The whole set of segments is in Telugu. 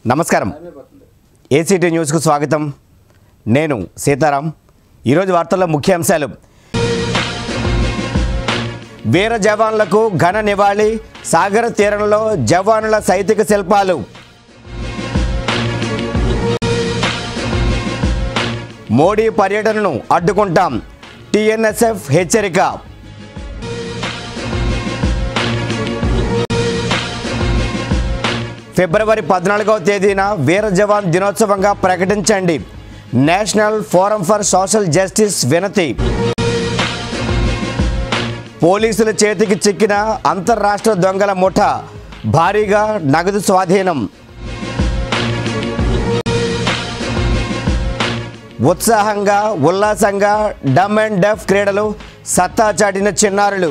నమస్కారం ఏసీటీ న్యూస్కు స్వాగతం నేను సీతారాం ఈరోజు వార్తల్లో ముఖ్య అంశాలు వీర జవాన్లకు ఘన నివాళి సాగర తీరంలో జవానుల సైతిక శిల్పాలు మోడీ పర్యటనను అడ్డుకుంటాం టీఎన్ఎస్ఎఫ్ హెచ్చరిక ఫిబ్రవరి పద్నాలుగవ తేదీన వీర జవాన్ దినోత్సవంగా ప్రకటించండి national forum for social justice వినతి పోలీసుల చేతికి చిక్కిన అంతర్రాష్ట్ర దొంగల ముఠ భారీగా నగదు స్వాధీనం ఉత్సాహంగా ఉల్లాసంగా డమ్ అండ్ డెఫ్ క్రీడలు సత్తా చాటిన చిన్నారులు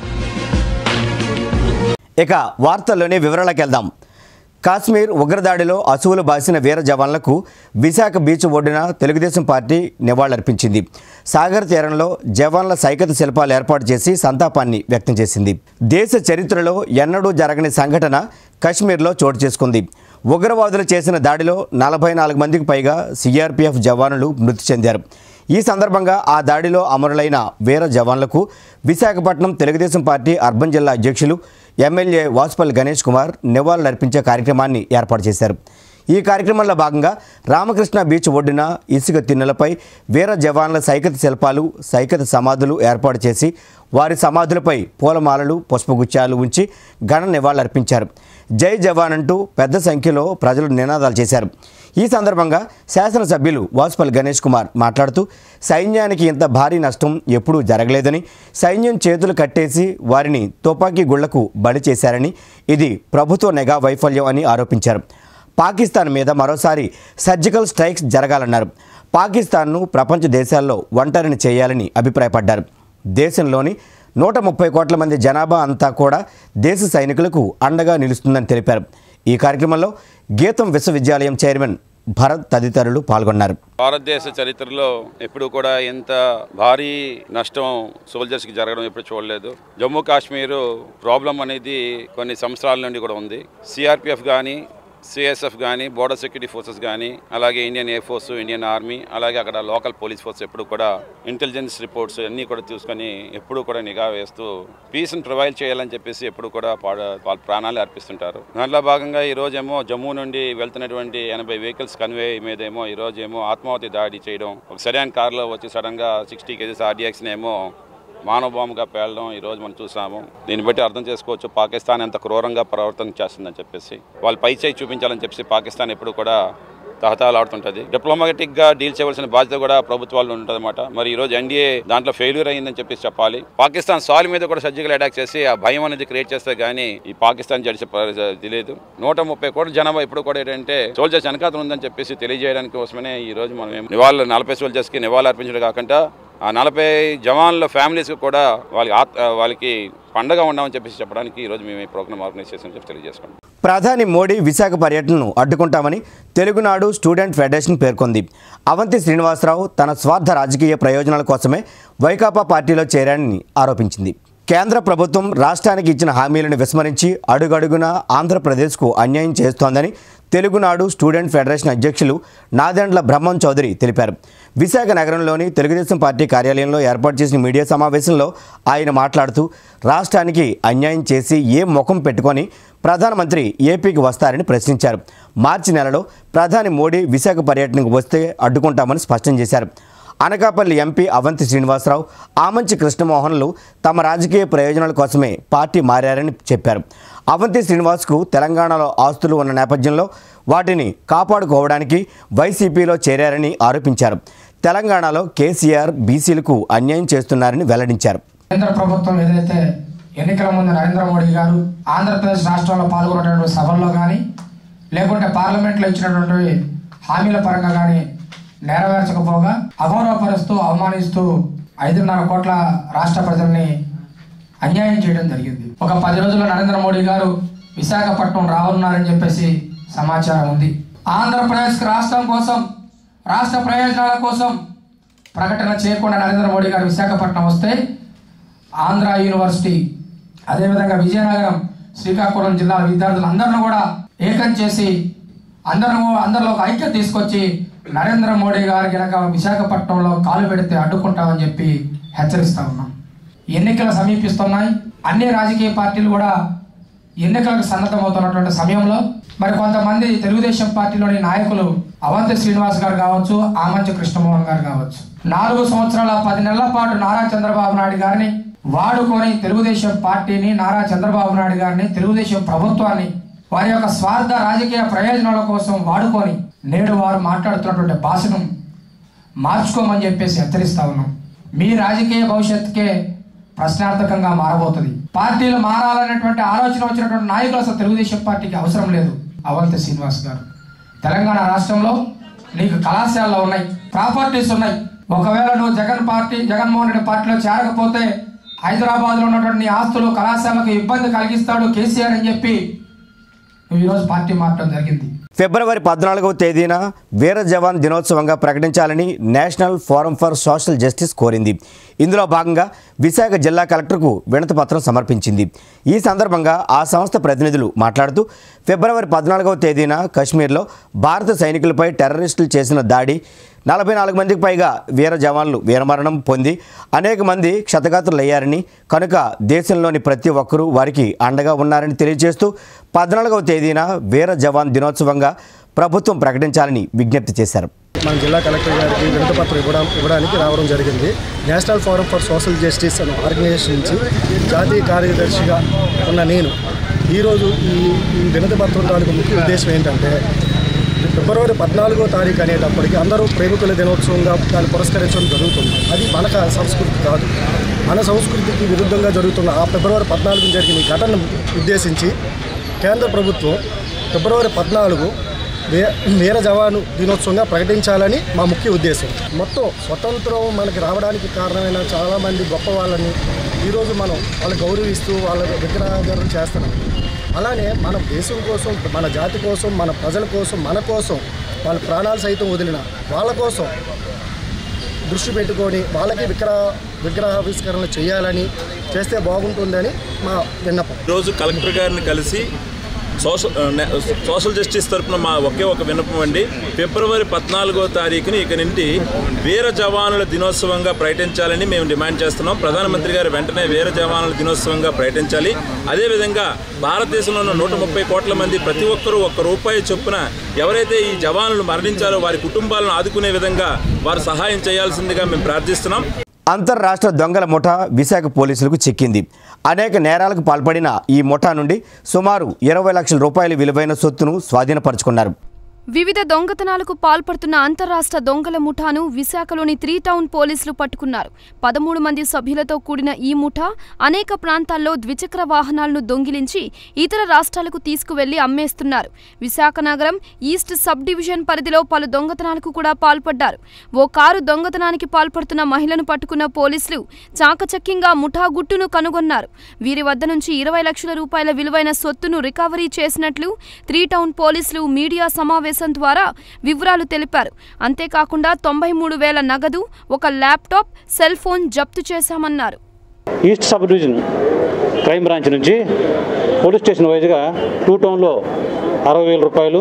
ఇక వార్తల్లోని వివరాలకు వెళ్దాం కాశ్మీర్ ఉగ్రదాడిలో అసువులు బాసిన వీర జవాన్లకు విశాఖ బీచ్ ఒడ్డున తెలుగుదేశం పార్టీ నివాళులర్పించింది సాగర్ తీరంలో జవాన్ల సైకత శిల్పాలు ఏర్పాటు చేసి సంతాపాన్ని వ్యక్తం చేసింది దేశ చరిత్రలో ఎన్నడూ జరగని సంఘటన కశ్మీర్లో చోటు చేసుకుంది ఉగ్రవాదులు చేసిన దాడిలో నలభై నాలుగు మందికి పైగా సిఆర్పిఎఫ్ జవానులు మృతి చెందారు ఈ సందర్భంగా ఆ దాడిలో అమరులైన వీర జవాన్లకు విశాఖపట్నం తెలుగుదేశం పార్టీ అర్బన్ జిల్లా అధ్యక్షులు ఎమ్మెల్యే వాసుపల్లి గణేష్ కుమార్ నివాళులర్పించే కార్యక్రమాన్ని ఏర్పాటు చేశారు ఈ కార్యక్రమంలో భాగంగా రామకృష్ణ బీచ్ ఒడ్డున ఇసుక తిన్నులపై వీర జవాన్ల సైకత శిల్పాలు సైకత సమాధులు ఏర్పాటు చేసి వారి సమాధులపై పూలమాలలు పుష్పగుచ్చాలు ఉంచి ఘన నివాళులర్పించారు జై జవాన్ అంటూ పెద్ద సంఖ్యలో ప్రజలు నినాదాలు చేశారు ఈ సందర్భంగా శాసనసభ్యులు వాసుపల్లి గణేష్ కుమార్ మాట్లాడుతూ సైన్యానికి ఇంత భారీ నష్టం ఎప్పుడూ జరగలేదని సైన్యం చేతులు కట్టేసి వారిని తుపాకీ గుళ్లకు బలి చేశారని ఇది ప్రభుత్వ నిఘా వైఫల్యం అని ఆరోపించారు పాకిస్తాన్ మీద మరోసారి సర్జికల్ స్ట్రైక్స్ జరగాలన్నారు పాకిస్తాన్ను ప్రపంచ దేశాల్లో ఒంటరిని చేయాలని అభిప్రాయపడ్డారు దేశంలోని నూట ముప్పై కోట్ల మంది జనాభా అంతా కూడా దేశ సైనికులకు అండగా నిలుస్తుందని తెలిపారు ఈ కార్యక్రమంలో గీతం విశ్వవిద్యాలయం చైర్మన్ భరత్ తదితరులు పాల్గొన్నారు భారతదేశ చరిత్రలో ఎప్పుడు కూడా ఇంత భారీ నష్టం సోల్జర్స్కి జరగడం ఎప్పుడు చూడలేదు జమ్మూ కాశ్మీర్ ప్రాబ్లం అనేది కొన్ని సంవత్సరాల నుండి కూడా ఉంది సిఆర్పిఎఫ్ కానీ సిఎస్ఎఫ్ కానీ బోర్డర్ సెక్యూరిటీ ఫోర్సెస్ కానీ అలాగే Indian air force Indian army అలాగే అక్కడ లోకల్ పోలీస్ ఫోర్స్ ఎప్పుడు కూడా ఇంటెలిజెన్స్ రిపోర్ట్స్ అన్నీ కూడా చూసుకొని ఎప్పుడు కూడా నిఘా వేస్తూ పీస్ని ప్రొవైడ్ చేయాలని చెప్పేసి ఎప్పుడు కూడా పాడ వాళ్ళ ప్రాణాలు అర్పిస్తుంటారు దాంట్లో భాగంగా ఈ రోజేమో జమ్మూ నుండి వెళ్తున్నటువంటి ఎనభై వెహికల్స్ కన్వే మీదేమో ఈ రోజేమో ఆత్మాహుతి దాడి చేయడం ఒక సరైన కార్లో వచ్చి సడన్గా సిక్స్టీ కేజీస్ ఆర్డీఎక్స్ని ఏమో మానవ బాంబుగా పేలడం ఈ రోజు మనం చూసాము దీన్ని బట్టి అర్థం చేసుకోవచ్చు పాకిస్తాన్ ఎంత క్రూరంగా ప్రవర్తన చేస్తుందని చెప్పేసి వాళ్ళు పై చేయి చూపించాలని చెప్పేసి పాకిస్తాన్ ఎప్పుడు కూడా తహతాలాడుతుంటుంది డిప్లొమాటిక్గా డీల్ చేయవలసిన బాధ్యత కూడా ప్రభుత్వాలు ఉంటుందన్నమాట మరి ఈ రోజు ఎన్డీఏ దాంట్లో ఫెయిల్యూర్ అయ్యిందని చెప్పేసి చెప్పాలి పాకిస్తాన్ సాల్ మీద కూడా సర్జికల్ అటాక్ చేసి ఆ భయం అనేది క్రియేట్ చేస్తే గానీ ఈ పాకిస్తాన్ జడిసే పరిస్థితి లేదు నూట ముప్పై కోట్ల జనాభా ఇప్పుడు కూడా ఏంటంటే సోల్జర్స్ వెనకాతలు ఉందని చెప్పేసి తెలియజేయడానికి కోసమే ఈ రోజు మనం ఏం- నివాళులు నలభై సోల్జర్స్కి నివాళులు అర్పించడం కాకుండా ఆ నలభై జవాన్ల ఫ్యామిలీస్కి కూడా వాళ్ళకి ఆత్- వాళ్ళకి పండగ ఉండమని చెప్పేసి చెప్పడానికి ఈరోజు మేము ఈ ప్రోగ్రామ్ ఆర్గనైజ్ చేసామని చెప్పి తెలియజేసుకుంటాం ప్రధాని మోడీ విశాఖ పర్యటనను అడ్డుకుంటామని తెలుగునాడు స్టూడెంట్ ఫెడరేషన్ పేర్కొంది అవంతి శ్రీనివాసరావు తన స్వార్థ రాజకీయ ప్రయోజనాల కోసమే వైకాపా పార్టీలో చేరాడని ఆరోపించింది కేంద్ర ప్రభుత్వం రాష్ట్రానికి ఇచ్చిన హామీలను విస్మరించి అడుగడుగునా ఆంధ్రప్రదేశ్కు అన్యాయం చేస్తోందని తెలుగునాడు స్టూడెంట్ ఫెడరేషన్ అధ్యక్షులు నాదెండ్ల బ్రహ్మం చౌదరి తెలిపారు విశాఖ నగరంలోని తెలుగుదేశం పార్టీ కార్యాలయంలో ఏర్పాటు చేసిన మీడియా సమావేశంలో ఆయన మాట్లాడుతూ రాష్ట్రానికి అన్యాయం చేసి ఏ ముఖం పెట్టుకొని ప్రధానమంత్రి ఏపీకి వస్తారని ప్రశ్నించారు మార్చి నెలలో ప్రధాని మోడీ విశాఖ పర్యటనకు వస్తే అడ్డుకుంటామని స్పష్టం చేశారు అనకాపల్లి ఎంపీ అవంతి శ్రీనివాసరావు ఆమంచి కృష్ణమోహన్లు తమ రాజకీయ ప్రయోజనాల కోసమే పార్టీ మారారని చెప్పారు అవంతి శ్రీనివాస్కు తెలంగాణలో ఆస్తులు ఉన్న నేపథ్యంలో వాటిని కాపాడుకోవడానికి వైసీపీలో చేరారని ఆరోపించారు తెలంగాణలో కేసీఆర్ బీసీలకు అన్యాయం చేస్తున్నారని వెల్లడించారు కేంద్ర ప్రభుత్వం ఏదైతే ఎన్నికల ముందు నరేంద్ర మోడీ గారు ఆంధ్రప్రదేశ్ రాష్ట్రంలో పాల్గొన్నటువంటి సభల్లో కానీ లేకుంటే పార్లమెంట్లో ఇచ్చినటువంటి హామీల పరంగా కానీ నెరవేర్చకపోగా అగౌరవపరుస్తూ అవమానిస్తూ ఐదున్నర కోట్ల రాష్ట్ర ప్రజల్ని అన్యాయం చేయడం జరిగింది ఒక పది రోజుల్లో నరేంద్ర మోడీ గారు విశాఖపట్నం రానున్నారని చెప్పేసి సమాచారం ఉంది ఆంధ్రప్రదేశ్ రాష్ట్రం కోసం రాష్ట్ర ప్రయోజనాల కోసం ప్రకటన చేయకుండా నరేంద్ర మోడీ గారు విశాఖపట్నం వస్తే ఆంధ్ర యూనివర్సిటీ అదేవిధంగా విజయనగరం శ్రీకాకుళం జిల్లా విద్యార్థులందరినీ కూడా ఏకం చేసి అందరూ అందరిలో ఒక ఐక్యత తీసుకొచ్చి నరేంద్ర మోడీ గారు కనుక విశాఖపట్నంలో కాలు పెడితే అడ్డుకుంటామని చెప్పి హెచ్చరిస్తా ఉన్నాం ఎన్నికలు సమీపిస్తున్నాయి అన్ని రాజకీయ పార్టీలు కూడా ఎన్నికలకు సన్నద్ధమవుతున్నటువంటి సమయంలో మరి కొంతమంది తెలుగుదేశం పార్టీలోని నాయకులు అవంతి శ్రీనివాస్ గారు కావచ్చు ఆమంచి కృష్ణమోహన్ గారు కావచ్చు నాలుగు సంవత్సరాల పది నెలల పాటు నారా చంద్రబాబు నాయుడు గారిని వాడుకొని తెలుగుదేశం పార్టీని నారా చంద్రబాబు నాయుడు గారిని తెలుగుదేశం ప్రభుత్వాన్ని వారి యొక్క స్వార్థ రాజకీయ ప్రయోజనాల కోసం వాడుకొని నేడు వారు మాట్లాడుతున్నటువంటి భాషను మార్చుకోమని చెప్పేసి హెచ్చరిస్తా ఉన్నాం మీ రాజకీయ భవిష్యత్తుకే ప్రశ్నార్థకంగా మారబోతుంది పార్టీలు మారాలనేటువంటి ఆలోచన వచ్చినటువంటి నాయకులు అసలు తెలుగుదేశం పార్టీకి అవసరం లేదు అవంతి శ్రీనివాస్ గారు తెలంగాణ రాష్ట్రంలో నీకు కళాశాలలు ఉన్నాయి ప్రాపర్టీస్ ఉన్నాయి ఒకవేళ నువ్వు జగన్ పార్టీ జగన్మోహన్ రెడ్డి పార్టీలో చేరకపోతే హైదరాబాద్ లో ఉన్నటువంటి నీ ఆస్తులు కళాశాలకు ఇబ్బంది కలిగిస్తాడు కేసీఆర్ అని చెప్పి నువ్వు ఈరోజు పార్టీ మారడం జరిగింది ఫిబ్రవరి పద్నాలుగవ తేదీన వీర జవాన్ దినోత్సవంగా ప్రకటించాలని national forum for social justice కోరింది ఇందులో భాగంగా విశాఖ జిల్లా కలెక్టర్కు వినతి పత్రం సమర్పించింది ఈ సందర్భంగా ఆ సంస్థ ప్రతినిధులు మాట్లాడుతూ ఫిబ్రవరి పద్నాలుగవ తేదీన కశ్మీర్లో భారత సైనికులపై టెర్రరిస్టులు చేసిన దాడి నలభై నాలుగు మందికి పైగా వీర జవాన్లు వీరమరణం పొంది అనేక మంది క్షతగాత్రులయ్యారని కనుక దేశంలోని ప్రతి ఒక్కరూ వారికి అండగా ఉన్నారని తెలియజేస్తూ పద్నాలుగవ తేదీన వీర జవాన్ దినోత్సవంగా ప్రభుత్వం ప్రకటించాలని విజ్ఞప్తి చేశారు మన జిల్లా కలెక్టర్ గారికి వినతిపత్రం ఇవ్వడం ఇవ్వడానికి రావడం జరిగింది national forum for social justice అనే ఆర్గనైజేషన్ నుంచి జాతీయ కార్యదర్శిగా ఉన్న నేను ఈరోజు ఈ ఈ వినతి పత్రం తాలూకు ముఖ్య ఉద్దేశం ఏంటంటే ఫిబ్రవరి పద్నాలుగో తారీఖు అనేటప్పటికి అందరూ ప్రేమికుల దినోత్సవంగా దాన్ని పురస్కరించడం జరుగుతుంది అది మన క- సంస్కృతి కాదు మన సంస్కృతికి విరుద్ధంగా జరుగుతున్న ఆ ఫిబ్రవరి పద్నాలుగు జరిగిన ఈ ఘటనను ఉద్దేశించి కేంద్ర ప్రభుత్వం ఫిబ్రవరి పద్నాలుగు వే వీర జవాను దినోత్సవంగా ప్రకటించాలని మా ముఖ్య ఉద్దేశం మొత్తం స్వతంత్రం మనకి రావడానికి కారణమైన చాలామంది గొప్ప వాళ్ళని ఈరోజు మనం వాళ్ళు గౌరవిస్తూ వాళ్ళ విగ్రహాధారణ చేస్తున్నాం అలానే మన దేశం కోసం మన జాతి కోసం మన ప్రజల కోసం మన కోసం వాళ్ళ ప్రాణాలు సైతం వదిలిన వాళ్ళ కోసం దృష్టి పెట్టుకొని వాళ్ళకి విగ్రహ విగ్రహావిష్కరణ చేయాలని చేస్తే బాగుంటుందని మా విన్నపం ఈరోజు కలెక్టర్ గారిని కలిసి సోషల్ నే- సోషల్ జస్టిస్ తరపున మా ఒకే ఒక విన్నపం అండి ఫిబ్రవరి పద్నాలుగో తారీఖుని ఇక నుండి వీర జవానుల దినోత్సవంగా ప్రకటించాలని మేము డిమాండ్ చేస్తున్నాం ప్రధానమంత్రి గారు వెంటనే వీర జవానుల దినోత్సవంగా ప్రకటించాలి అదేవిధంగా భారతదేశంలో ఉన్న నూట ముప్పై కోట్ల మంది ప్రతి ఒక్కరూ ఒక్క రూపాయి చొప్పున ఎవరైతే ఈ జవానులు మరణించారో వారి కుటుంబాలను ఆదుకునే విధంగా వారు సహాయం చేయాల్సిందిగా మేము ప్రార్థిస్తున్నాం అంతర్రాష్ట్ర దొంగల ముఠా విశాఖ పోలీసులకు చిక్కింది అనేక నేరాలకు పాల్పడిన ఈ ముఠా నుండి సుమారు ఇరవై లక్షల రూపాయల విలువైన సొత్తును స్వాధీనపరుచుకున్నారు వివిధ దొంగతనాలకు పాల్పడుతున్న అంతరాష్ట్ర దొంగల ముఠాను విశాఖలోని త్రీ టౌన్ పోలీసులు పట్టుకున్నారు పదమూడు మంది సభ్యులతో కూడిన ఈ ముఠా అనేక ప్రాంతాల్లో ద్విచక్ర వాహనాలను దొంగిలించి ఇతర రాష్ట్రాలకు తీసుకువెళ్లి అమ్మేస్తున్నారు విశాఖ నగరం ఈస్ట్ సబ్ డివిజన్ పరిధిలో పలు దొంగతనాలకు కూడా పాల్పడ్డారు ఓ కారు దొంగతనానికి పాల్పడుతున్న మహిళను పట్టుకున్న పోలీసులు చాకచక్యంగా ముఠా గుట్టును కనుగొన్నారు వీరి వద్ద నుంచి ఇరవై లక్షల రూపాయల విలువైన సొత్తును రికవరీ చేసినట్లు త్రీ టౌన్ పోలీసులు మీడియా సమావేశం ద్వారా వివరాలు తెలిపారు అంతేకాకుండా తొంభై మూడు వేల నగదు ఒక ల్యాప్టాప్ సెల్ ఫోన్ జప్తు చేశామన్నారు east sub division crime branch నుంచి పోలీస్ స్టేషన్ వైజ్గా టూ టౌన్లో అరవై వేల రూపాయలు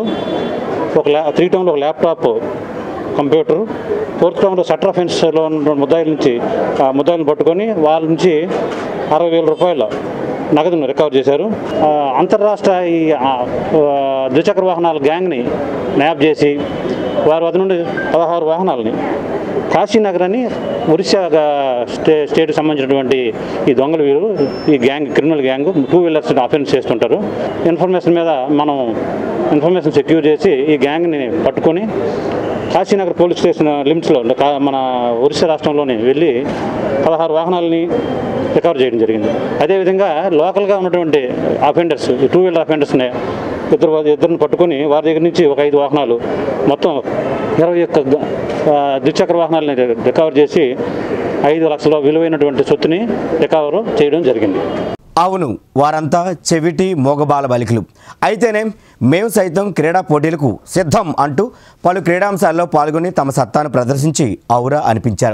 ఒక ల్యా త్రీ టౌన్లో ఒక ల్యాప్టాప్ కంప్యూటర్ ఫోర్త్ టౌన్లో షట్టర్ అఫెన్స్లో ఉన్న ముద్దాయిల నుంచి ఆ ముద్దాయిలను పట్టుకొని వాళ్ళ నుంచి అరవై వేల రూపాయల నగదును రికవర్ చేశారు ఆ, అంతర్రాష్ట్ర ఈ ఆ, ఆ, ద్విచక్ర వాహనాల గ్యాంగ్ని న్యాప్ చేసి వారి వద్ద నుండి పదహారు వాహనాలని కాశీనగర్ అని ఒరిస్సా గా- స్టే స్టేట్కి సంబంధించినటువంటి ఈ దొంగలు వీరు ఈ gang criminal gang two wheelers offence చేస్తుంటారు ఇన్ఫర్మేషన్ మీద మనం ఇన్ఫర్మేషన్ సెక్యూర్ చేసి ఈ గ్యాంగ్ని పట్టుకొని కాశీనగర్ పోలీస్ స్టేషన్ లిమిట్స్లో అంటే కా- మన ఒరిస్సా రాష్ట్రంలోని వెళ్ళి పదహారు వాహనాలని రికవర్ చేయడం జరిగింది అదేవిధంగా లోకల్గా ఉన్నటువంటి అఫెండర్స్ ఈ టూ వీలర్ అఫెండర్స్ని ఇద్దరు ఇద్దరిని పట్టుకొని వారి దగ్గర నుంచి ఒక ఐదు వాహనాలు మొత్తం ఇరవై ఒక్క గ- ఆ, ద్విచక్ర వాహనాలని రికవర్ చేసి ఐదు లక్షల విలువైనటువంటి సొత్తుని రికవర్ చేయడం జరిగింది అవును వారంతా చెవిటి మోగబాల బాలికలు అయితేనేం మేము సైతం క్రీడా పోటీలకు సిద్ధం అంటూ పలు క్రీడాంశాల్లో పాల్గొని తమ సత్తాను ప్రదర్శించి ఔరా అనిపించారు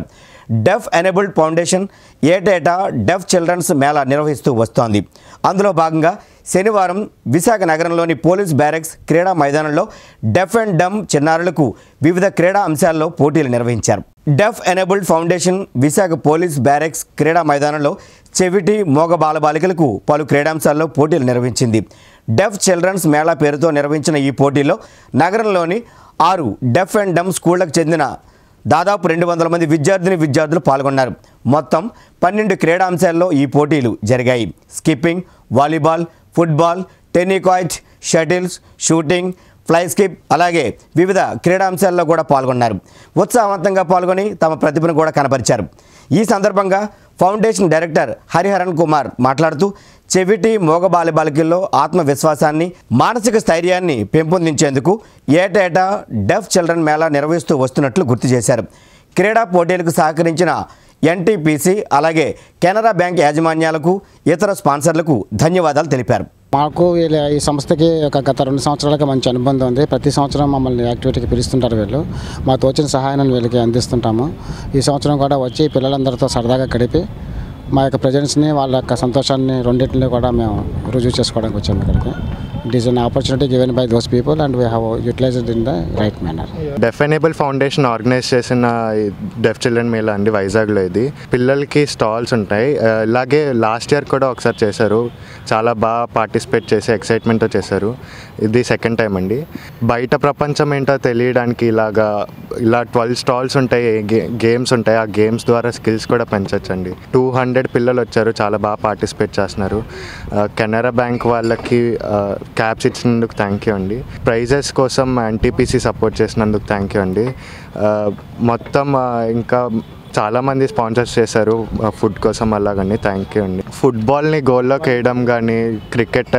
డెఫ్ ఎనేబుల్డ్ ఫౌండేషన్ ఏటేటా డెఫ్ చిల్డ్రన్స్ మేళా నిర్వహిస్తూ వస్తోంది అందులో భాగంగా శనివారం విశాఖ నగరంలోని పోలీస్ బ్యారెక్స్ క్రీడా మైదానంలో డెఫ్ అండ్ డమ్ చిన్నారులకు వివిధ క్రీడా అంశాల్లో పోటీలు నిర్వహించారు deaf enabled foundation Visakha police barracks క్రీడా మైదానంలో చెవిటి మోగ బాలబాలికలకు పలు క్రీడాంశాల్లో పోటీలు నిర్వహించింది డెఫ్ చిల్డ్రన్స్ మేళా పేరుతో నిర్వహించిన ఈ పోటీల్లో నగరంలోని ఆరు డెఫ్ అండ్ డమ్ స్కూళ్లకు చెందిన దాదాపు రెండు వందల మంది విద్యార్థిని విద్యార్థులు పాల్గొన్నారు మొత్తం పన్నెండు క్రీడాంశాల్లో ఈ పోటీలు జరిగాయి skipping volleyball football tennikoit shuttles shooting fly skip అలాగే వివిధ క్రీడాంశాల్లో కూడా పాల్గొన్నారు ఉత్సాహవంతంగా పాల్గొని తమ ప్రతిభను కూడా కనపరిచారు ఈ సందర్భంగా ఫౌండేషన్ డైరెక్టర్ హరిహరన్ కుమార్ మాట్లాడుతూ చెవిటి మోగ బాలిబాలికల్లో ఆత్మవిశ్వాసాన్ని మానసిక స్థైర్యాన్ని పెంపొందించేందుకు ఏటేటా డెఫ్ చిల్డ్రన్ మేళా నిర్వహిస్తూ వస్తున్నట్లు గుర్తు చేశారు క్రీడా పోటీలకు సహకరించిన ఎన్టీపీసీ అలాగే కెనరా బ్యాంక్ యాజమాన్యాలకు ఇతర స్పాన్సర్లకు ధన్యవాదాలు తెలిపారు మాకు వీళ్ళ ఈ సంస్థకి ఒక గత రెండు సంవత్సరాలుగా మంచి అనుబంధం ఉంది ప్రతి సంవత్సరం మమ్మల్ని యాక్టివిటీకి పిలుస్తుంటారు వీళ్ళు మా తోచిన సహాయాన్ని వీళ్ళకి అందిస్తుంటాము ఈ సంవత్సరం కూడా వచ్చి పిల్లలందరితో సరదాగా గడిపి మా యొక్క ప్రజెన్స్ని వాళ్ళ యొక్క సంతోషాన్ని రెండింటిని కూడా మేము రుజువు చేసుకోవడానికి వచ్చాము ఇక్కడికి it is an opportunity given by those people and we have utilised in the right manner deaf enable foundation organise చేసిన ఈ డెఫ్ చిల్డ్రన్ మేళా అండి వైజాగ్లో ఇది పిల్లలకి స్టాల్స్ ఉంటాయి ఆ, ఇలాగే లాస్ట్ ఇయర్ కూడా ఒకసారి చేశారు చాలా బాగా పార్టిసిపేట్ చేసి ఎక్సైట్మెంట్తో చేశారు ఇది సెకండ్ టైం అండి బయట ప్రపంచం ఏంటో తెలియడానికి ఇలాగా ఇలా ట్వెల్వ్ స్టాల్స్ ఉంటాయి గే- గేమ్స్ ఉంటాయి ఆ గేమ్స్ ద్వారా స్కిల్స్ కూడా పెంచొచ్చండి టూ హండ్రెడ్ పిల్లలు వచ్చారు చాలా బాగా పార్టిసిపేట్ చేస్తున్నారు ఆ, కెనరా బ్యాంక్ వాళ్ళకి క్యాప్స్ ఇచ్చినందుకు థ్యాంక్ యూ అండి ప్రైజెస్ కోసం ఎన్టీపీసీ సపోర్ట్ చేసినందుకు థ్యాంక్ యూ అండి ఆ, మొత్తం ఆ, ఇంకా చాలామంది స్పాన్సర్స్ చేశారు ఫుడ్ కోసం అలాగని థ్యాంక్ యూ అండి ఫుట్బాల్ని గోల్లోకి వేయడం కానీ క్రికెట్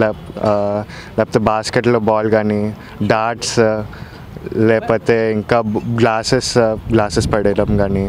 లేకపోతే బాస్కెట్లో బాల్ కానీ డాట్స్ లేకపోతే ఇంకా గ్లాసెస్ గ్లాసెస్ పడేయడం కానీ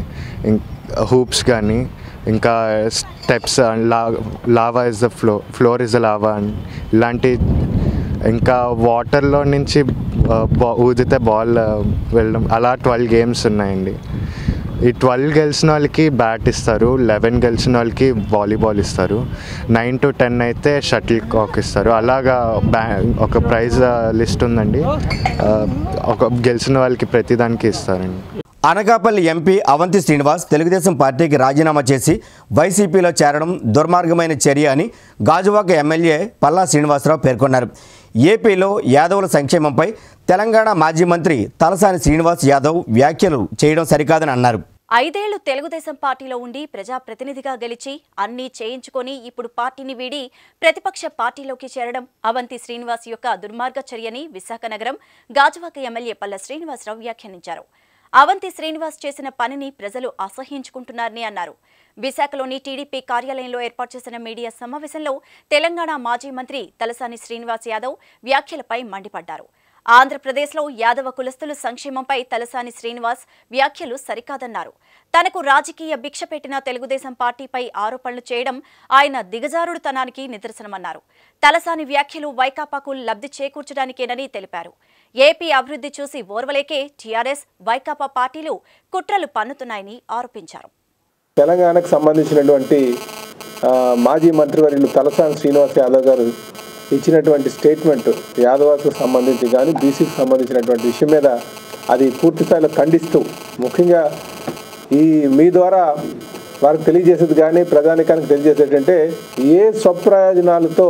హూప్స్ కానీ ఇంకా స్టెప్స్ లా lava is the floor floor is the lava ఇలాంటి ఇంకా వాటర్లో నుంచి ఆ, బా- ఊదితే బాల్ ఆ, వెళ్ళడం అలా ట్వెల్వ్ గేమ్స్ ఉన్నాయండి ఈ ట్వెల్వ్ గెలిచిన వాళ్ళకి బ్యాట్ ఇస్తారు లెవెన్ గెలిచిన వాళ్ళకి వాలీబాల్ ఇస్తారు నైన్ టు టెన్ అయితే షటిల్ కాక్ ఇస్తారు అలాగా బ్యా ఒక ప్రైజ్ లిస్ట్ ఉందండి ఆ, ఒక గెలిచిన వాళ్ళకి ప్రతిదానికి ఇస్తారండి అనకాపల్లి ఎంపీ అవంతి శ్రీనివాస్ తెలుగుదేశం పార్టీకి రాజీనామా చేసి వైసీపీలో చేరడం దుర్మార్గమైన చర్య అని గాజువాక ఎమ్మెల్యే పల్లా శ్రీనివాసరావు పేర్కొన్నారు ఏపీలో యాదవుల సంక్షేమంపై తెలంగాణ మాజీ మంత్రి తలసాని శ్రీనివాస్ యాదవ్ వ్యాఖ్యలు చేయడం సరికాదని అన్నారు ఐదేళ్లు తెలుగుదేశం పార్టీలో ఉండి ప్రజాప్రతినిధిగా గెలిచి అన్నీ చేయించుకొని ఇప్పుడు పార్టీని వీడి ప్రతిపక్ష పార్టీలోకి చేరడం అవంతి శ్రీనివాస్ యొక్క దుర్మార్గ చర్యని విశాఖ నగరం గాజువాక ఎమ్మెల్యే పల్ల శ్రీనివాసరావు వ్యాఖ్యానించారు అవంతి శ్రీనివాస్ చేసిన పనిని ప్రజలు అసహ్యించుకుంటున్నారని అన్నారు విశాఖలోని టీడీపీ కార్యాలయంలో ఏర్పాటు చేసిన మీడియా సమావేశంలో తెలంగాణ మాజీ మంత్రి తలసాని శ్రీనివాస్ యాదవ్ వ్యాఖ్యలపై మండిపడ్డారు ఆంధ్రప్రదేశ్లో యాదవ కులస్తుల సంక్షేమంపై తలసాని శ్రీనివాస్ వ్యాఖ్యలు సరికాదన్నారు తనకు రాజకీయ భిక్ష పెట్టిన తెలుగుదేశం పార్టీపై ఆరోపణలు చేయడం ఆయన దిగజారుడుతనానికి నిదర్శనమన్నారు తలసాని వ్యాఖ్యలు వైకాపాకు లబ్ధి చేకూర్చడానికేనని తెలిపారు ఏపీ అభివృద్ధి చూసి ఓర్వలేకే టీఆర్ఎస్ వైకాపా పార్టీలు కుట్రలు పన్నుతున్నాయని ఆరోపించారు తెలంగాణకు సంబంధించినటువంటి ఆ, మాజీ మంత్రివర్యులు తలసాని శ్రీనివాస్ యాదవ్ గారు ఇచ్చినటువంటి స్టేట్మెంట్ యాదవాసుకు సంబంధించి కానీ బీసీకి సంబంధించినటువంటి విషయం మీద అది పూర్తి స్థాయిలో ఖండిస్తూ ముఖ్యంగా ఈ మీ ద్వారా వారికి తెలియజేసేది కానీ ప్రజానికానికి తెలియజేసేటంటే ఏ స్వప్రయోజనాలతో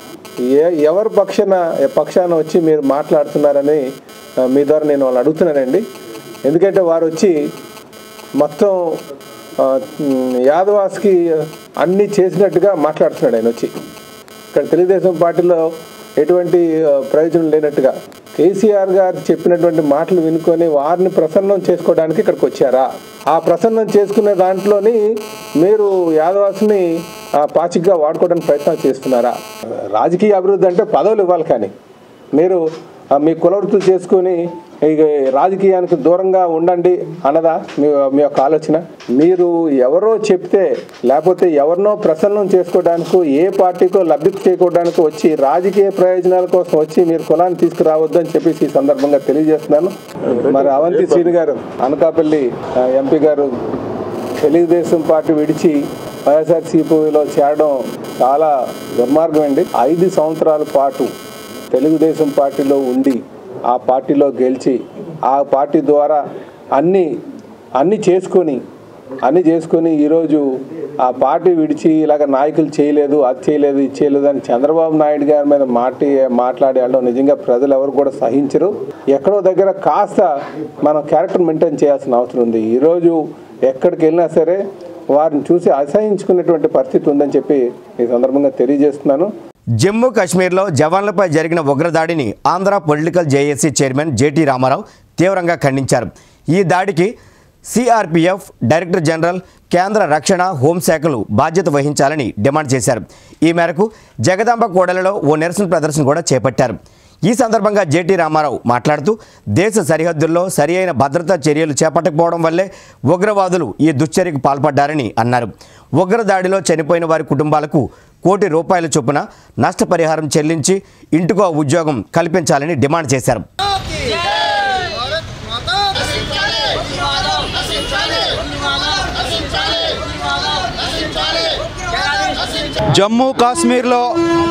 ఏ ఎవరి పక్షాన పక్షాన వచ్చి మీరు మాట్లాడుతున్నారని ఆ, మీ ద్వారా నేను వాళ్ళు అడుగుతున్నానండి ఎందుకంటే వారు వచ్చి మొత్తం ఆ, ఉమ్, యాదవాస్కి అన్నీ చేసినట్టుగా మాట్లాడుతున్నాడు ఆయన వచ్చి ఇక్కడ తెలుగుదేశం పార్టీలో ఎటువంటి ఆ, ప్రయోజనం లేనట్టుగా కేసీఆర్ గారు చెప్పినటువంటి మాటలు వినుకొని వారిని ప్రసన్నం చేసుకోవడానికి ఇక్కడికి వచ్చారా ఆ ప్రసన్నం చేసుకునే దాంట్లోని మీరు యాదవాస్ని ఆ, పాచికగా వాడుకోవడానికి ప్రయత్నం చేస్తున్నారా రాజకీయ అభివృద్ధి అంటే పదవులు ఇవ్వాలి కానీ మీరు ఆ, మీ కులవృత్తులు చేసుకుని ఇక రాజకీయానికి దూరంగా ఉండండి అన్నదా మీ మీ యొక్క ఆలోచన మీరు ఎవరో చెప్తే లేకపోతే ఎవరినో ప్రసన్నం చేసుకోవడానికో ఏ పార్టీకో లబ్ధి చేకూడడానికి వచ్చి రాజకీయ ప్రయోజనాల కోసం వచ్చి మీరు కులాన్ని తీసుకురావద్దు అని చెప్పేసి ఈ సందర్భంగా తెలియజేస్తున్నాను మరి అవంతి శ్రీని గారు అనకాపల్లి ఆ, ఎంపీ గారు తెలుగుదేశం పార్టీ విడిచి వైఎస్ఆర్సీపీలో చేరడం చాలా దుర్మార్గం అండి ఐదు సంవత్సరాల పాటు తెలుగుదేశం పార్టీలో ఉండి ఆ పార్టీలో గెలిచి ఆ పార్టీ ద్వారా అన్ని అన్ని చేసుకొని అన్ని చేసుకొని ఈరోజు ఆ పార్టీ విడిచి ఇలాగ నాయకులు చేయలేదు అది చేయలేదు ఇది చేయలేదు అని చంద్రబాబు నాయుడు గారి మీద మాటి మాట్లాడి వెళ్ళడం నిజంగా ప్రజలు ఎవరు కూడా సహించరు ఎక్కడో దగ్గర కాస్త మనం క్యారెక్టర్ మెయింటైన్ చేయాల్సిన అవసరం ఉంది ఈరోజు ఎక్కడికి వెళ్ళినా సరే వారిని చూసి అసహించుకునేటువంటి పరిస్థితి ఉందని చెప్పి ఈ సందర్భంగా తెలియజేస్తున్నాను జమ్మూ కాశ్మీర్లో జవాన్లపై జరిగిన ఉగ్రదాడిని Andhra political JAC chairman JT Ramarao తీవ్రంగా ఖండించారు ఈ దాడికి సిఆర్పిఎఫ్ డైరెక్టర్ జనరల్ కేంద్ర రక్షణ హోంశాఖలు బాధ్యత వహించాలని డిమాండ్ చేశారు ఈ మేరకు జగదాంబ కోడలలో ఓ నిరసన ప్రదర్శన కూడా చేపట్టారు ఈ సందర్భంగా జేటీ రామారావు మాట్లాడుతూ దేశ సరిహద్దుల్లో సరి అయిన భద్రతా చర్యలు చేపట్టకపోవడం వల్లే ఉగ్రవాదులు ఈ దుశ్చర్యకు పాల్పడ్డారని అన్నారు ఉగ్రదాడిలో చనిపోయిన వారి కుటుంబాలకు కోటి రూపాయల చొప్పున నష్టపరిహారం చెల్లించి ఇంటికో ఉద్యోగం కల్పించాలని డిమాండ్ చేశారు జమ్మూ కాశ్మీర్లో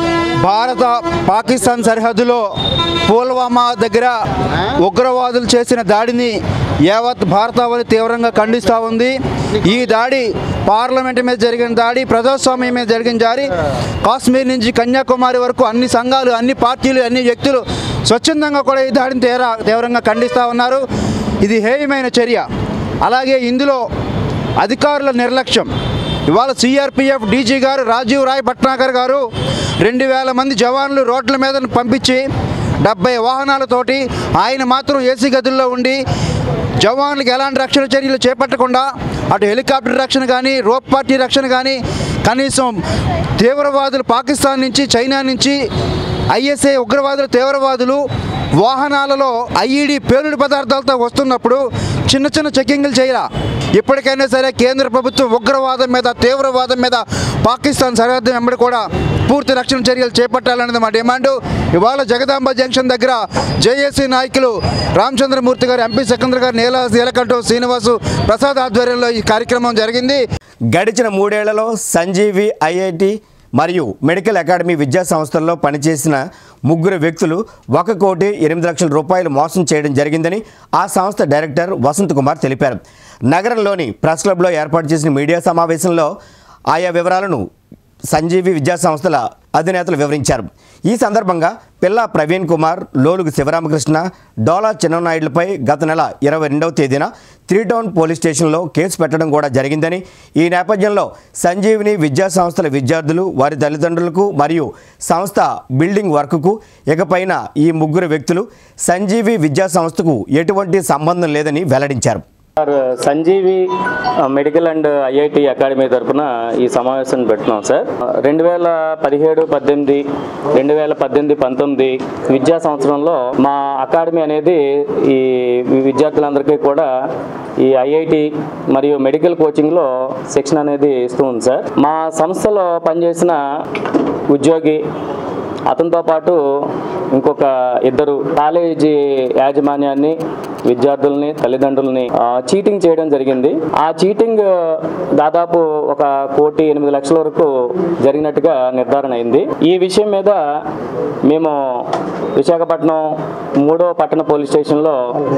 భారత పాకిస్తాన్ సరిహద్దులో పుల్వామా దగ్గర ఉగ్రవాదులు చేసిన దాడిని యావత్ భారతావళి తీవ్రంగా ఖండిస్తూ ఉంది ఈ దాడి పార్లమెంట్ మీద జరిగిన దాడి ప్రజాస్వామ్యం మీద జరిగిన దాడి కాశ్మీర్ నుంచి కన్యాకుమారి వరకు అన్ని సంఘాలు అన్ని పార్టీలు అన్ని వ్యక్తులు స్వచ్ఛందంగా కూడా ఈ దాడిని తీవ్ర తీవ్రంగా ఖండిస్తూ ఉన్నారు ఇది హేయమైన చర్య అలాగే ఇందులో అధికారుల నిర్లక్ష్యం ఇవాళ సిఆర్పిఎఫ్ డీజీ గారు రాజీవ్ రాయ్ భట్నాగర్ గారు రెండు వేల మంది జవాన్లు రోడ్ల మీద పంపించి డెబ్బై వాహనాలతోటి ఆయన మాత్రం ఏసీ గదుల్లో ఉండి జవాన్లకు ఎలాంటి రక్షణ చర్యలు చేపట్టకుండా అటు హెలికాప్టర్ రక్షణ కానీ రోప్ పార్టీ రక్షణ కానీ కనీసం తీవ్రవాదులు పాకిస్తాన్ నుంచి చైనా నుంచి ఐఎస్ఏ ఉగ్రవాదులు తీవ్రవాదులు వాహనాలలో ఐఈడి పేలుడు పదార్థాలతో వస్తున్నప్పుడు చిన్న చిన్న చెక్కింగ్లు చేయరా ఇప్పటికైనా సరే కేంద్ర ప్రభుత్వం ఉగ్రవాదం మీద తీవ్రవాదం మీద పాకిస్తాన్ సరిహద్దు వెంబడి కూడా పూర్తి రక్షణ చర్యలు చేపట్టాలన్నది మా డిమాండ్ ఇవాళ జగదాంబ జంక్షన్ దగ్గర జేఏసీ నాయకులు రామచంద్రమూర్తి గారు ఎంపీ సికంద్ర గారు నీల నీలకంఠం శ్రీనివాసు ప్రసాద్ ఆధ్వర్యంలో ఈ కార్యక్రమం జరిగింది గడిచిన మూడేళ్లలో సంజీవి ఐఐటి మరియు మెడికల్ అకాడమీ విద్యా సంస్థల్లో పనిచేసిన ముగ్గురు వ్యక్తులు ఒక కోటి ఎనిమిది లక్షల రూపాయలు మోసం చేయడం జరిగిందని ఆ సంస్థ డైరెక్టర్ వసంత్ కుమార్ తెలిపారు నగరంలోని ప్రెస్ క్లబ్లో ఏర్పాటు చేసిన మీడియా సమావేశంలో ఆయా వివరాలను సంజీవి విద్యా సంస్థల అధినేతలు వివరించారు ఈ సందర్భంగా పిల్లా ప్రవీణ్ కుమార్ లోలుగు శివరామకృష్ణ డోలా చిన్ననాయుడులపై గత నెల ఇరవై రెండవ తేదీన త్రీ టౌన్ పోలీస్ స్టేషన్లో కేసు పెట్టడం కూడా జరిగిందని ఈ నేపథ్యంలో సంజీవిని విద్యా సంస్థల విద్యార్థులు వారి తల్లిదండ్రులకు మరియు సంస్థ బిల్డింగ్ వర్క్కు ఇకపైన ఈ ముగ్గురు వ్యక్తులు సంజీవి విద్యా సంస్థకు ఎటువంటి సంబంధం లేదని వెల్లడించారు సార్ సంజీవి ఆ, మెడికల్ అండ్ ఐఐటి అకాడమీ తరఫున ఈ సమావేశం పెట్టున్నాం సార్ రెండు వేల పదిహేడు పద్దెనిమిది రెండు వేల పద్దెనిమిది పంతొమ్మిది విద్యా సంవత్సరంలో మా అకాడమీ అనేది ఈ విద్యార్థులందరికీ కూడా ఈ ఐఐటి మరియు మెడికల్ కోచింగ్లో శిక్షణ అనేది ఇస్తూ ఉంది సార్ మా సంస్థలో పనిచేసిన ఉద్యోగి అతనితో పాటు ఇంకొక ఇద్దరు కాలేజీ యాజమాన్యాన్ని విద్యార్థుల్ని తల్లిదండ్రుల్ని ఆ, చీటింగ్ చేయడం జరిగింది ఆ చీటింగ్ దాదాపు ఒక కోటి ఎనిమిది లక్షల వరకు జరిగినట్టుగా నిర్ధారణ అయింది ఈ విషయం మీద మేము విశాఖపట్నం మూడో పట్టణ పోలీస్ స్టేషన్లో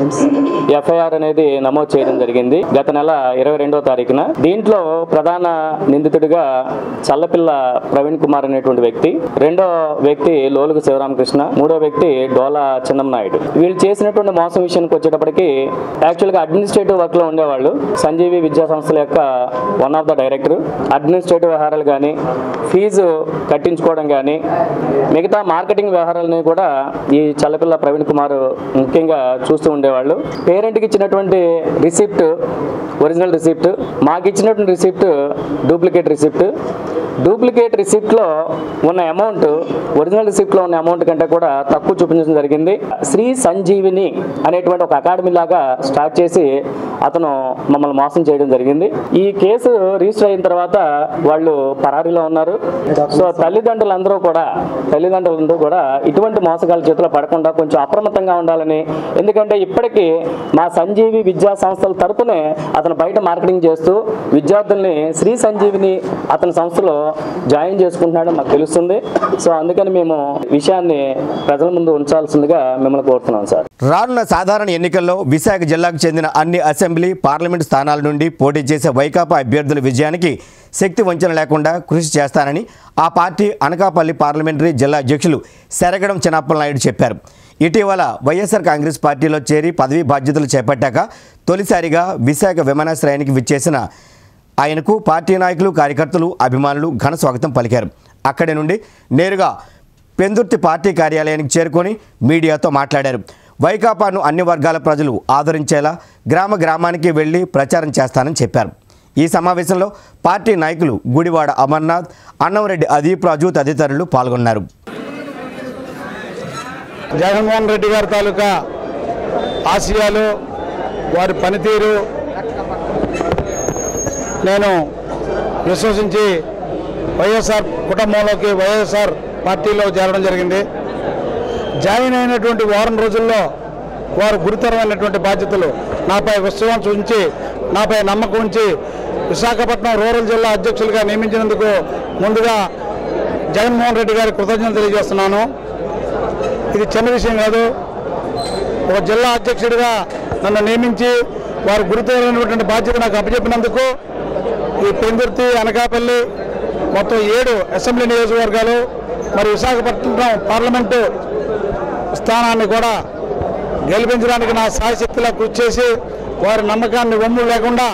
ఎఫ్ఐఆర్ అనేది నమోదు చేయడం జరిగింది గత నెల ఇరవై రెండవ తారీఖున దీంట్లో ప్రధాన నిందితుడిగా చల్లపిల్ల ప్రవీణ్ కుమార్ అనేటువంటి వ్యక్తి రెండో వ్యక్తి లోలుగు శివరామకృష్ణ మూడో వ్యక్తి డోలా చిన్నంనాయుడు వీళ్ళు చేసినటువంటి మోసం విషయానికి వచ్చేటప్పటికి యాక్చువల్గా అడ్మినిస్ట్రేటివ్ వర్క్ లో ఉండేవాళ్ళు సంజీవి విద్యా సంస్థల యొక్క one of the director administrative వ్యవహారాలు కానీ ఫీజు కట్టించుకోవడం కానీ మిగతా మార్కెటింగ్ వ్యవహారాలని కూడా ఈ చల్లపిల్ల ప్రవీణ్ కుమార్ ముఖ్యంగా చూస్తూ ఉండేవాళ్ళు పేరెంట్కి ఇచ్చినటువంటి రిసిప్ట్ ఒరిజినల్ రిసిప్ట్ మాకు ఇచ్చినటువంటి రిసిప్ట్ డూప్లికేట్ రిసిప్ట్ డూప్లికేట్ రిసిప్ట్లో ఉన్న అమౌంట్ ఒరిజినల్ రిసిప్ట్లో ఉన్న అమౌంట్ కంటే కూడా తక్కువ చూపించడం జరిగింది శ్రీ సంజీవిని అనేటువంటి ఒక అకాడమీ లాగా స్టార్ట్ చేసి అతను మమ్మల్ని మోసం చేయడం జరిగింది ఈ కేసు రిజిస్టర్ అయిన తర్వాత వాళ్ళు పరారీలో ఉన్నారు సో తల్లిదండ్రులందరూ కూడా తల్లిదండ్రులందరూ కూడా ఇటువంటి మోసగాల చేతిలో పడకుండా కొంచెం అప్రమత్తంగా ఉండాలని ఎందుకంటే ఇప్పటికీ మా సంజీవి విద్యా సంస్థల తరపునే అతను బయట మార్కెటింగ్ చేస్తూ విద్యార్థుల్ని శ్రీ సంజీవిని అతని సంస్థలో జాయిన్ చేసుకుంటున్నాడో మాకు తెలుస్తుంది సో అందుకని మేము విషయాన్ని ప్రజల ముందు ఉంచాల్సిందిగా మిమ్మల్ని కోరుతున్నాం సార్ రానున్న సాధారణ ఎన్నికల్లో విశాఖ జిల్లాకు చెందిన అన్ని అసెంబ్లీ పార్లమెంటు స్థానాల నుండి పోటీ చేసే వైకాపా అభ్యర్థుల విజయానికి శక్తి వంచన లేకుండా కృషి చేస్తానని ఆ పార్టీ అనకాపల్లి పార్లమెంటరీ జిల్లా అధ్యక్షులు శరగడం చిన్నప్పల నాయుడు చెప్పారు ఇటీవల వైఎస్ఆర్ కాంగ్రెస్ పార్టీలో చేరి పదవీ బాధ్యతలు చేపట్టాక తొలిసారిగా విశాఖ విమానాశ్రయానికి విచ్చేసిన ఆయనకు పార్టీ నాయకులు కార్యకర్తలు అభిమానులు ఘన స్వాగతం పలికారు అక్కడి నుండి నేరుగా పెందుర్తి పార్టీ కార్యాలయానికి చేరుకొని మీడియాతో మాట్లాడారు వైకాపాను అన్ని వర్గాల ప్రజలు ఆదరించేలా గ్రామ గ్రామానికి వెళ్లి ప్రచారం చేస్తానని చెప్పారు ఈ సమావేశంలో పార్టీ నాయకులు గుడివాడ అమర్నాథ్ అన్నంరెడ్డి అదీప్ రాజు తదితరులు పాల్గొన్నారు జగన్మోహన్ రెడ్డి గారి తాలూకా ఆశయాలు వారి పనితీరు నేను విశ్వసించి వైఎస్ఆర్ కుటుంబంలోకి వైఎస్ఆర్ పార్టీలో చేరడం జరిగింది జాయిన్ అయినటువంటి వారం రోజుల్లో వారు గురుతరమైనటువంటి బాధ్యతలు నాపై విశ్వాసం ఉంచి నాపై నమ్మకం ఉంచి విశాఖపట్నం రూరల్ జిల్లా అధ్యక్షులుగా నియమించినందుకు ముందుగా జగన్మోహన్ రెడ్డి గారి కృతజ్ఞతలు తెలియజేస్తున్నాను ఇది చిన్న విషయం కాదు ఒక జిల్లా అధ్యక్షుడిగా నన్ను నియమించి వారు గురుతరమైనటువంటి బాధ్యత నాకు అప్పచెప్పినందుకు ఈ పెందుర్తి అనకాపల్లి మొత్తం ఏడు అసెంబ్లీ నియోజకవర్గాలు మరి విశాఖపట్నం పార్లమెంటు స్థానాన్ని కూడా గెలిపించడానికి నా సాయశక్తిలా కృషి చేసి వారి నమ్మకాన్ని వమ్ము లేకుండా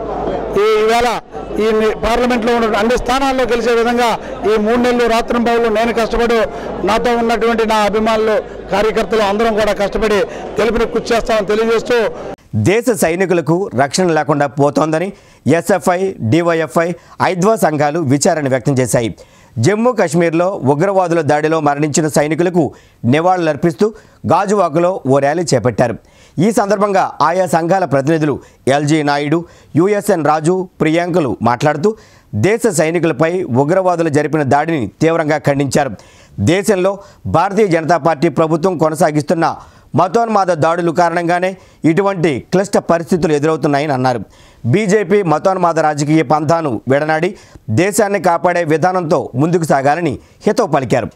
ఈ ఈవేళ ఈ ని- పార్లమెంట్లో ఉన్న అన్ని స్థానాల్లో గెలిచే విధంగా ఈ మూడు నెలలు రాత్రింబావులు నేను కష్టపడు నాతో ఉన్నటువంటి నా అభిమానులు కార్యకర్తలు అందరం కూడా కష్టపడి గెలుపుని కృషి చేస్తామని తెలియజేస్తూ దేశ సైనికులకు రక్షణ లేకుండా పోతోందని ఎస్ఎఫ్ఐ డివైఎఫ్ఐ ఐద్వా సంఘాలు విచారణ వ్యక్తం చేశాయి జమ్మూ కాశ్మీర్లో ఉగ్రవాదుల దాడిలో మరణించిన సైనికులకు నివాళులర్పిస్తూ గాజువాకలో ఓ ర్యాలీ చేపట్టారు ఈ సందర్భంగా ఆయా సంఘాల ప్రతినిధులు ఎల్జీ నాయుడు యుఎస్ఎన్ రాజు ప్రియాంకలు మాట్లాడుతూ దేశ సైనికులపై ఉగ్రవాదులు జరిపిన దాడిని తీవ్రంగా ఖండించారు దేశంలో భారతీయ జనతా పార్టీ ప్రభుత్వం కొనసాగిస్తున్న మతోన్మాద దాడులు కారణంగానే ఇటువంటి క్లిష్ట పరిస్థితులు ఎదురవుతున్నాయని అన్నారు బీజేపీ మతోన్మాద రాజకీయ పంథాను విడనాడి దేశాన్ని కాపాడే విధానంతో ముందుకు సాగాలని హితవు పలికారు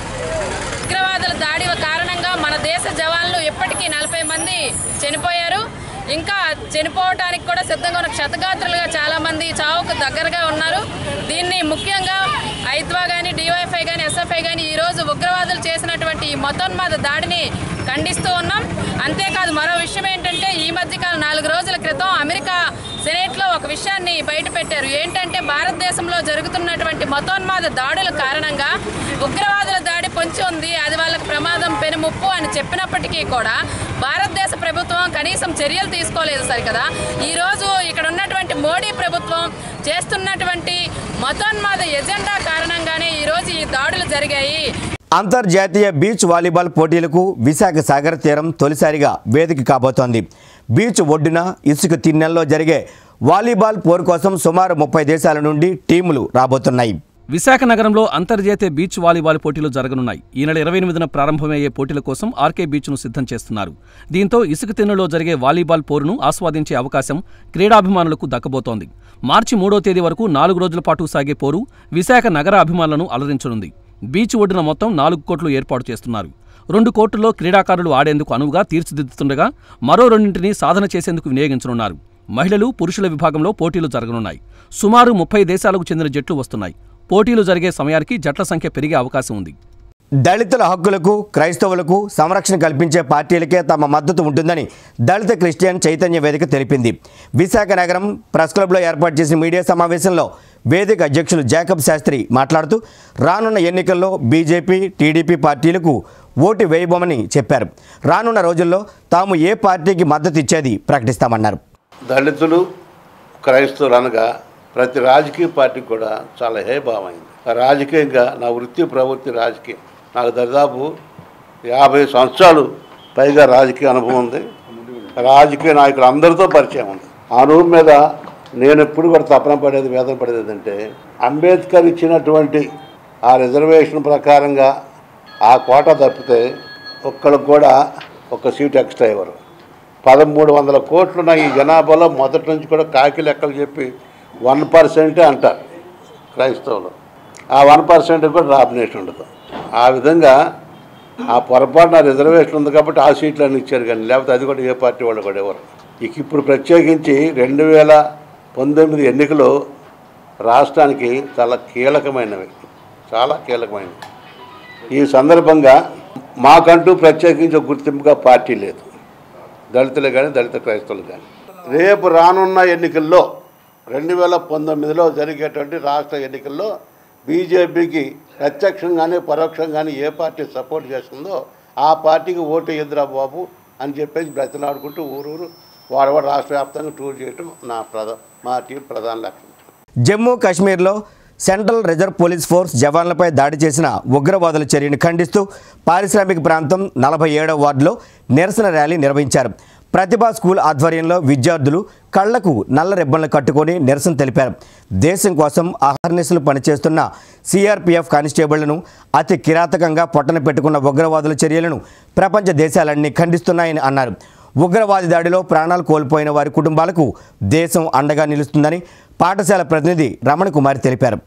ఉగ్రవాదుల దాడి కారణంగా మన దేశ జవాన్లు ఇప్పటికీ నలభై మంది చనిపోయారు ఇంకా చనిపోవడానికి కూడా సిద్ధంగా ఉన్న క్షతగాత్రులుగా చాలా మంది చావుకు దగ్గరగా ఉన్నారు దీన్ని ముఖ్యంగా ఐద్వా కానీ డివైఫై కానీ ఎస్ఎఫ్ఐ కానీ ఈరోజు ఉగ్రవాదులు చేసినటువంటి ఈ మతోన్మాద దాడిని ఖండిస్తూ ఉన్నాం అంతేకాదు మరో విషయం ఏంటంటే ఈ మధ్యకాలం నాలుగు రోజుల క్రితం అమెరికా సెనేట్లో ఒక విషయాన్ని బయటపెట్టారు ఏంటంటే భారతదేశంలో జరుగుతున్నటువంటి మతోన్మాద దాడుల కారణంగా ఉగ్రవాదుల దాడి పొంచి ఉంది అది వాళ్ళకి ప్రమాదం పెనుముప్పు అని చెప్పినప్పటికీ కూడా భారతదేశ ప్రభుత్వం కనీసం చర్యలు తీసుకోలేదు సరికదా ఈరోజు ఇక్కడ ఉన్నటువంటి మోడీ ప్రభుత్వం చేస్తున్నటువంటి మతోన్మాద ఎజెండా కారణంగానే ఈరోజు ఈ దాడులు జరిగాయి అంతర్జాతీయ బీచ్ వాలీబాల్ పోటీలకు విశాఖ సాగర్ తీరం తొలిసారిగా వేదిక కాబోతోంది బీచ్ ఒడ్డున ఇసుక తిన్నెల్లో జరిగే వాలీబాల్ పోరు కోసం సుమారు ముప్పై దేశాల నుండి టీములు రాబోతున్నాయి విశాఖ నగరంలో అంతర్జాతీయ బీచ్ వాలీబాల్ పోటీలు జరగనున్నాయి ఈ నెల ఇరవై ఎనిమిదిన ప్రారంభమయ్యే పోటీల కోసం ఆర్కే బీచ్ను సిద్ధం చేస్తున్నారు దీంతో ఇసుక తిన్నెలో జరిగే వాలీబాల్ పోరును ఆస్వాదించే అవకాశం క్రీడాభిమానులకు దక్కబోతోంది మార్చి మూడో తేదీ వరకు నాలుగు రోజుల పాటు సాగే పోరు విశాఖ నగర అభిమానులను అలరించనుంది బీచ్ ఒడ్డున మొత్తం నాలుగు కోట్లు ఏర్పాటు చేస్తున్నారు రెండు కోర్టుల్లో క్రీడాకారులు ఆడేందుకు అనువుగా తీర్చిదిద్దుతుండగా మరో రెండింటిని సాధన చేసేందుకు వినియోగించనున్నారు మహిళలు పురుషుల విభాగంలో పోటీలు జరగనున్నాయి సుమారు ముప్పై దేశాలకు చెందిన జట్లు వస్తున్నాయి పోటీలు జరిగే సమయానికి జట్ల సంఖ్య పెరిగే అవకాశం ఉంది దళితుల హక్కులకు క్రైస్తవులకు సంరక్షణ కల్పించే పార్టీలకే తమ మద్దతు ఉంటుందని దళిత క్రిస్టియన్ చైతన్య వేదిక తెలిపింది విశాఖ నగరం ప్రెస్ క్లబ్లో ఏర్పాటు చేసిన మీడియా సమావేశంలో వేదిక అధ్యక్షులు జాకబ్ శాస్త్రి మాట్లాడుతూ రానున్న ఎన్నికల్లో బీజేపీ టీడీపీ పార్టీలకు ఓటు వేయబోమని చెప్పారు రానున్న రోజుల్లో తాము ఏ పార్టీకి మద్దతు ఇచ్చేది ప్రకటిస్తామన్నారు దళితులు క్రైస్తవులు అనగా ప్రతి రాజకీయ పార్టీకి కూడా చాలా హేభావమైంది రాజకీయంగా నా వృత్తి ప్రవృత్తి రాజకీయం నాకు దాదాపు యాభై సంవత్సరాలు పైగా రాజకీయ అనుభవం ఉంది రాజకీయ నాయకులు అందరితో పరిచయం ఉంది ఆ రూమ్ మీద నేను ఎప్పుడు కూడా తపన పడేది వేదన పడేది ఏంటంటే అంబేద్కర్ ఇచ్చినటువంటి ఆ రిజర్వేషన్ ప్రకారంగా ఆ కోట తప్పితే ఒక్కళ్ళకు కూడా ఒక సీట్ ఎక్స్ట్రా ఇవ్వరు పదమూడు వందల కోట్లున్న ఈ జనాభాలో మొదటి నుంచి కూడా కాకి లెక్కలు చెప్పి వన్ పర్సెంటే అంటారు క్రైస్తవులు ఆ వన్ పర్సెంట్ కూడా నామినేషన్ ఉండదు ఆ విధంగా ఆ పొరపాటున రిజర్వేషన్ ఉంది కాబట్టి ఆ సీట్లన్నీ ఇచ్చారు కానీ లేకపోతే అది కూడా ఏ పార్టీ వాళ్ళు కూడా ఇవ్వరు ఇక ఇప్పుడు ప్రత్యేకించి రెండు వేల పంతొమ్మిది ఎన్నికలు రాష్ట్రానికి చాలా కీలకమైనవి చాలా కీలకమైనవి ఈ సందర్భంగా మాకంటూ ప్రత్యేకించి ఒక గుర్తింపుగా పార్టీ లేదు దళితులు కానీ దళిత క్రైస్తవులు కానీ రేపు రానున్న ఎన్నికల్లో రెండు వేల పంతొమ్మిదిలో జరిగేటువంటి రాష్ట్ర ఎన్నికల్లో బీజేపీకి ప్రత్యక్షంగానే పరోక్షంగానే ఏ పార్టీ సపోర్ట్ చేస్తుందో ఆ పార్టీకి ఓటు ఎదురా బాబు అని చెప్పేసి బ్రతిలాడుకుంటూ ఊరూరు వాడవాడు రాష్ట్ర వ్యాప్తంగా టూర్ చేయటం నా ప్రధా మా టీం ప్రధాన లక్ష్యం జమ్మూ కాశ్మీర్లో సెంట్రల్ రిజర్వ్ పోలీస్ ఫోర్స్ జవాన్లపై దాడి చేసిన ఉగ్రవాదుల చర్యను ఖండిస్తూ పారిశ్రామిక ప్రాంతం నలభై ఏడవ వార్డులో నిరసన ర్యాలీ నిర్వహించారు ప్రతిభా స్కూల్ ఆధ్వర్యంలో విద్యార్థులు కళ్లకు నల్ల రిబ్బన్లు కట్టుకొని నిరసన తెలిపారు దేశం కోసం అహర్నిశలు పనిచేస్తున్న సిఆర్పిఎఫ్ కానిస్టేబుళ్లను అతి కిరాతకంగా పొట్టన పెట్టుకున్న ఉగ్రవాదుల చర్యలను ప్రపంచ దేశాలన్నీ ఖండిస్తున్నాయని అన్నారు ఉగ్రవాది దాడిలో ప్రాణాలు కోల్పోయిన వారి కుటుంబాలకు దేశం అండగా నిలుస్తుందని పాఠశాల ప్రతినిధి రమణ కుమారి తెలిపారు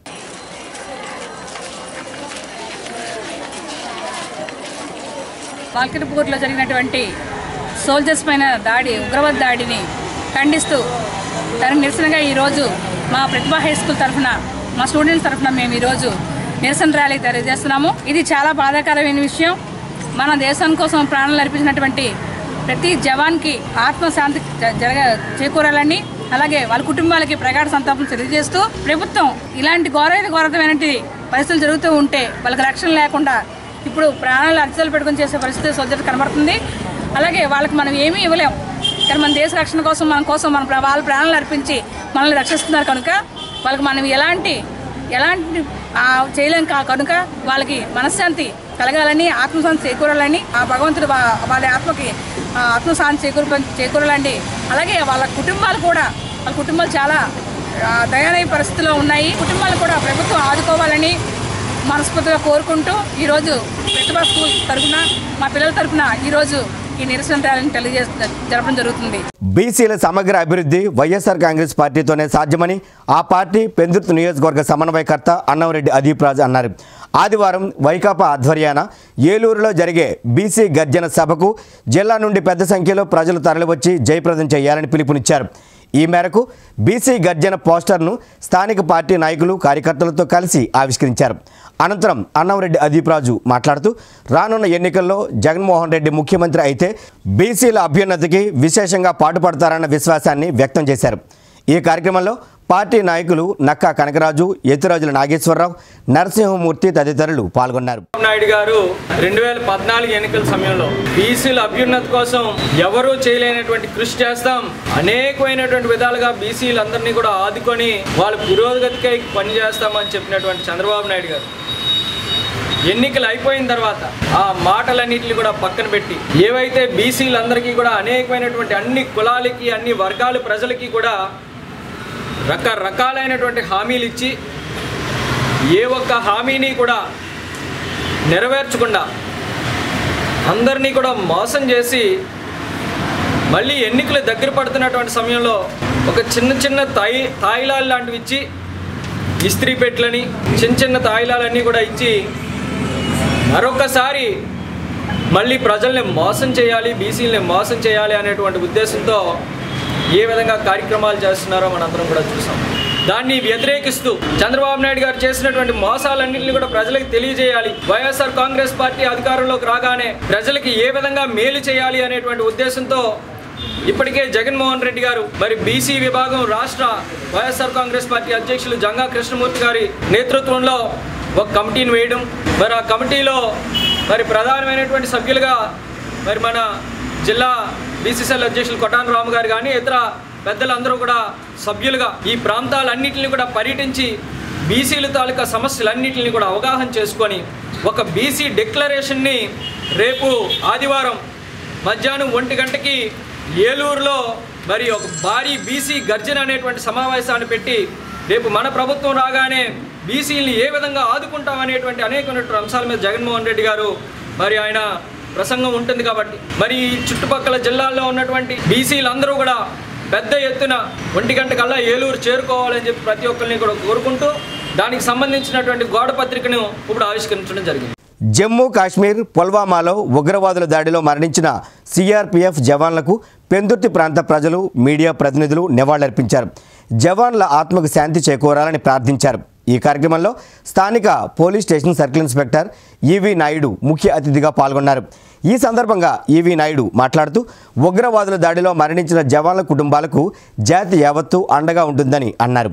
బాల్కనపూర్లో జరిగినటువంటి సోల్జర్స్ పైన దాడి ఉగ్రవాద దాడిని ఖండిస్తూ దానికి నిరసనగా ఈరోజు మా ప్రతిభా హై స్కూల్ తరఫున మా స్టూడెంట్స్ తరఫున మేము ఈరోజు నిరసన ర్యాలీ తెలియజేస్తున్నాము ఇది చాలా బాధాకరమైన విషయం మన దేశం కోసం ప్రాణాలు అర్పించినటువంటి ప్రతి జవాన్కి ఆత్మశాంతి జ- జరగ చేకూరాలని అలాగే వాళ్ళ కుటుంబాలకి ప్రగాఢ సంతాపం తెలియజేస్తూ ప్రభుత్వం ఇలాంటి ఘోరైన ఘోరతమైనటువంటి పరిస్థితులు జరుగుతూ ఉంటే వాళ్ళకి రక్షణ లేకుండా ఇప్పుడు ప్రాణాలు అర్చలు పెట్టుకొని చేసే పరిస్థితి సోదరు కనబడుతుంది అలాగే వాళ్ళకి మనం ఏమీ ఇవ్వలేం కానీ మన దేశ రక్షణ కోసం మన కోసం మన ప్ర- వాళ్ళ ప్రాణాలు అర్పించి మనల్ని రక్షిస్తున్నారు కనుక వాళ్ళకి మనం ఎలాంటి ఎలాంటి ఆ, చేయలేం కా- కనుక వాళ్ళకి మనశ్శాంతి కలగాలని ఆత్మశాంతి చేకూరాలని ఆ భగవంతుడు వా- వాళ్ళ ఆత్మకి ఆ, ఆత్మశాంతి చేకూరు చేకూరాలండి అలాగే వాళ్ళ కుటుంబాలు కూడా వాళ్ళ కుటుంబాలు చాలా ఆ, దయనీయ పరిస్థితిలో ఉన్నాయి కుటుంబాలు కూడా ప్రభుత్వం ఆదుకోవాలని మనస్ఫూర్తిగా కోరుకుంటూ ఈరోజు ప్రతిభా స్కూల్ తరఫున మా పిల్లల తరఫున ఈరోజు ఈ నిరసన ర్యాలీని తెలియజేస్తు జరపడం జరుగుతుంది బీసీల సమగ్ర అభివృద్ధి వైఎస్ఆర్ కాంగ్రెస్ పార్టీతోనే సాధ్యమని ఆ పార్టీ పెందుర్తి నియోజకవర్గ సమన్వయకర్త అన్నవరెడ్డి అదీప్ రాజ్ అన్నారు ఆదివారం వైకాపా ఆధ్వర్యాన ఏలూరులో జరిగే బీసీ గర్జన సభకు జిల్లా నుండి పెద్ద సంఖ్యలో ప్రజలు తరలివచ్చి జయప్రదం చేయాలని పిలుపునిచ్చారు ఈ మేరకు బీసీ గర్జన పోస్టర్ను స్థానిక పార్టీ నాయకులు కార్యకర్తలతో కలిసి ఆవిష్కరించారు అనంతరం అన్నంరెడ్డి అదీప్ రాజు మాట్లాడుతూ రానున్న ఎన్నికల్లో జగన్మోహన్ రెడ్డి ముఖ్యమంత్రి అయితే బీసీల అభ్యున్నతికి విశేషంగా పాటుపడతారన్న విశ్వాసాన్ని వ్యక్తం చేశారు ఈ కార్యక్రమంలో పార్టీ నాయకులు నక్కా కనకరాజు ఎత్తురాజుల నాగేశ్వరరావు నరసింహమూర్తి తదితరులు పాల్గొన్నారు చంద్రబాబు నాయుడు గారు రెండు వేల పద్నాలుగు ఎన్నికల సమయంలో బీసీల అభ్యున్నతి కోసం ఎవరూ చేయలేనటువంటి కృషి చేస్తాం అనేకమైనటువంటి విధాలుగా బీసీలందరినీ కూడా ఆదుకొని వాళ్ళ పురోగతికై పనిచేస్తామని చెప్పినటువంటి చంద్రబాబు నాయుడు గారు ఎన్నికలు అయిపోయిన తర్వాత ఆ మాటలన్నింటినీ కూడా పక్కన పెట్టి ఏవైతే బీసీలందరికీ కూడా అనేకమైనటువంటి అన్ని కులాలకి అన్ని వర్గాల ప్రజలకి కూడా రకరకాలైనటువంటి హామీలు ఇచ్చి ఏ ఒక్క హామీని కూడా నెరవేర్చకుండా అందరినీ కూడా మోసం చేసి మళ్ళీ ఎన్నికలు దగ్గర పడుతున్నటువంటి సమయంలో ఒక చిన్న చిన్న తాయి తాయిలాలు లాంటివి ఇచ్చి ఇస్త్రీ పెట్లని చిన్న చిన్న తాయిలాలన్నీ కూడా ఇచ్చి మరొకసారి మళ్ళీ ప్రజల్ని మోసం చేయాలి బీసీలని మోసం చేయాలి అనేటువంటి ఉద్దేశంతో ఏ విధంగా కార్యక్రమాలు చేస్తున్నారో మనందరం కూడా చూసాం దాన్ని వ్యతిరేకిస్తూ చంద్రబాబు నాయుడు గారు చేసినటువంటి మోసాలన్నింటినీ కూడా ప్రజలకు తెలియజేయాలి వైఎస్ఆర్ కాంగ్రెస్ పార్టీ అధికారంలోకి రాగానే ప్రజలకి ఏ విధంగా మేలు చేయాలి అనేటువంటి ఉద్దేశంతో ఇప్పటికే జగన్మోహన్ రెడ్డి గారు మరి బీసీ విభాగం రాష్ట్ర వైఎస్ఆర్ కాంగ్రెస్ పార్టీ అధ్యక్షులు జంగా కృష్ణమూర్తి గారి నేతృత్వంలో ఒక కమిటీని వేయడం మరి ఆ కమిటీలో మరి ప్రధానమైనటువంటి సభ్యులుగా మరి మన జిల్లా బీసీసీఎల్ అధ్యక్షులు కొటాన్ రాము గారు కానీ ఇతర పెద్దలందరూ కూడా సభ్యులుగా ఈ ప్రాంతాలన్నింటినీ కూడా పర్యటించి బీసీల తాలూకా సమస్యలన్నింటినీ కూడా అవగాహన చేసుకొని ఒక బీసీ డిక్లరేషన్ని రేపు ఆదివారం మధ్యాహ్నం ఒంటి గంటకి ఏలూరులో మరి ఒక భారీ బీసీ గర్జన అనేటువంటి సమావేశాన్ని పెట్టి రేపు మన ప్రభుత్వం రాగానే బీసీని ఏ విధంగా ఆదుకుంటామనేటువంటి అనేకమైనటువంటి అంశాల మీద జగన్మోహన్ రెడ్డి గారు మరి ఆయన ప్రసంగం ఉంటుంది కాబట్టి మరి ఈ చుట్టుపక్కల జిల్లాల్లో ఉన్నటువంటి బీసీలందరూ కూడా పెద్ద ఎత్తున ఒంటి గంట కల్లా ఏలూరు చేరుకోవాలని చెప్పి ప్రతి ఒక్కరిని కూడా కోరుకుంటూ దానికి సంబంధించినటువంటి గోడ పత్రికను ఇప్పుడు ఆవిష్కరించడం జరిగింది జమ్మూ కాశ్మీర్ పుల్వామాలో ఉగ్రవాదుల దాడిలో మరణించిన సిఆర్పిఎఫ్ జవాన్లకు పెందుర్తి ప్రాంత ప్రజలు మీడియా ప్రతినిధులు నివాళులర్పించారు జవాన్ల ఆత్మకు శాంతి చేకూరాలని ప్రార్థించారు ఈ కార్యక్రమంలో స్థానిక police station circle inspector EV Naidu ముఖ్య అతిథిగా పాల్గొన్నారు ఈ సందర్భంగా ఈవి నాయుడు మాట్లాడుతూ ఉగ్రవాదుల దాడిలో మరణించిన జవాన్ల కుటుంబాలకు జాతి యావత్తు అండగా ఉంటుందని అన్నారు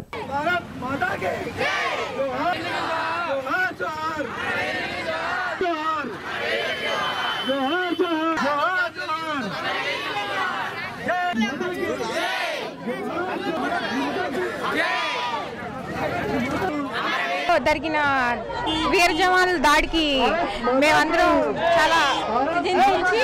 జరిగిన వీర జవాన్ల దాడికి మేమందరం చాలా చింతించి